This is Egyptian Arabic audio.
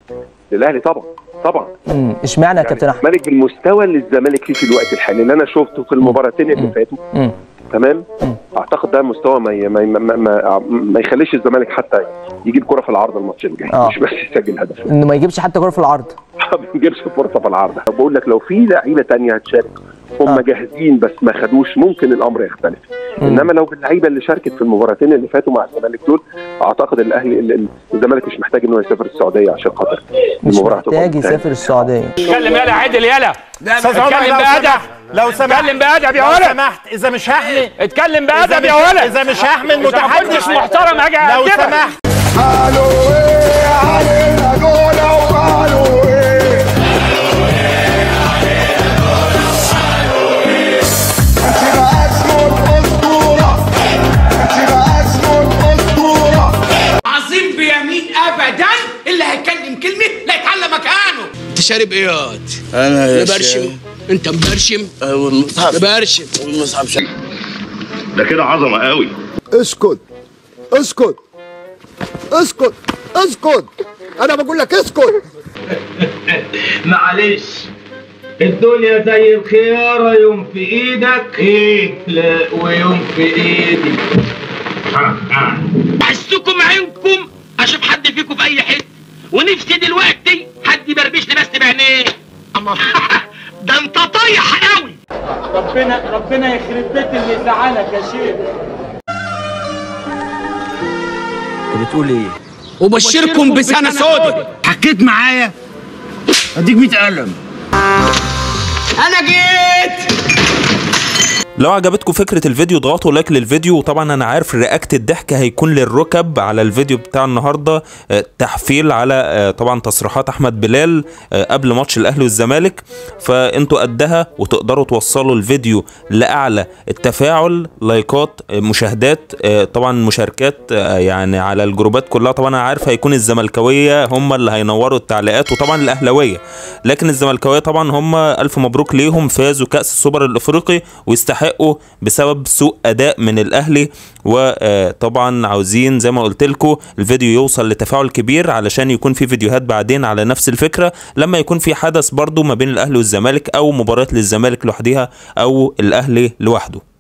للاهلي طبعا طبعا امم اشمعنى يا كابتن احمد الزمالك بالمستوى اللي الزمالك فيه في الوقت الحالي اللي انا شفته في المباراتين اللي فاتوا امم تمام مم. اعتقد ده مستوى ما ي- ما ي- ما, ما, ما يخليش الزمالك حتى يجيب كره في العارضه الماتش الجاي آه. مش بس يسجل هدف انه ما يجيبش حتى جول في العرض ما بيجيبش فرصه في العارضه بقول لك لو في لعيبه تانية هتشارك هم آه. جاهزين بس ما خدوش ممكن الامر يختلف مم. انما لو باللعيبه اللي شاركت في المباراتين اللي فاتوا مع الزمالك دول اعتقد الاهلي ال- ال- الزمالك مش محتاج انه يسافر السعوديه عشان خاطر مش المباراه هتبقى محتاج ممتازة. يسافر السعوديه اتكلم يلا عدل يلا استاذ عمر اتكلم لو بأدب سمحت لو سمحت اتكلم بأدب يا لو ولد سمحت اذا مش هحمل اتكلم إذا بأدب مش- يا ولد اذا مش هحمل إذا ما متحدث كنتش محترم هاجي لو أأدبك. سمحت قالوا ايه علينا دول وقالوا ايه انت بقى اسمه اسطوره انت بقى اسمه اسطوره عظيم بيمين ابدا اللي هيتكلم كلمه لا يتعلم مكانه انت شارب ايه ياض؟ انا يا مبرشم انت مبرشم والمصحف مبرشم والمصحف شا- ده كده عظمه قوي اسكت اسكت اسكت اسكت انا بقول لك اسكت معلش الدنيا زي الخيارة يوم في ايدك ايه لا ويوم في ايدي بحسكم عينكم اشوف حد فيكم في اي حته ونفسي دلوقتي حد يبربش لي بس بعينيه اما ده انت طايح قوي ربنا ربنا يخرب بيت اللي زعلك يا شيخ بتقول ايه؟ وبشركم بسنه سودة حكيت معايا اديك 100 قلم انا جيت لو عجبتكم فكرة الفيديو اضغطوا لايك للفيديو وطبعا انا عارف رياكت الضحك هيكون للركب على الفيديو بتاع النهاردة آه، تحفيل على آه، طبعا تصريحات احمد بلال آه، قبل ماتش الاهلي والزمالك فانتوا قدها وتقدروا توصلوا الفيديو لاعلى التفاعل لايكات آه، مشاهدات آه، طبعا مشاركات آه، يعني على الجروبات كلها طبعا انا عارف هيكون الزملكاويه هم اللي هينوروا التعليقات وطبعا الاهلاويه لكن الزملكاويه طبعا هم الف مبروك ليهم فازوا كاس السوبر الافريقي ويستحقوا بسبب سوء اداء من الاهلي وطبعا عاوزين زي ما قلت لكم الفيديو يوصل لتفاعل كبير علشان يكون في فيديوهات بعدين على نفس الفكره لما يكون في حدث برضو ما بين الاهلي والزمالك او مباراه للزمالك لوحدها او الاهلي لوحده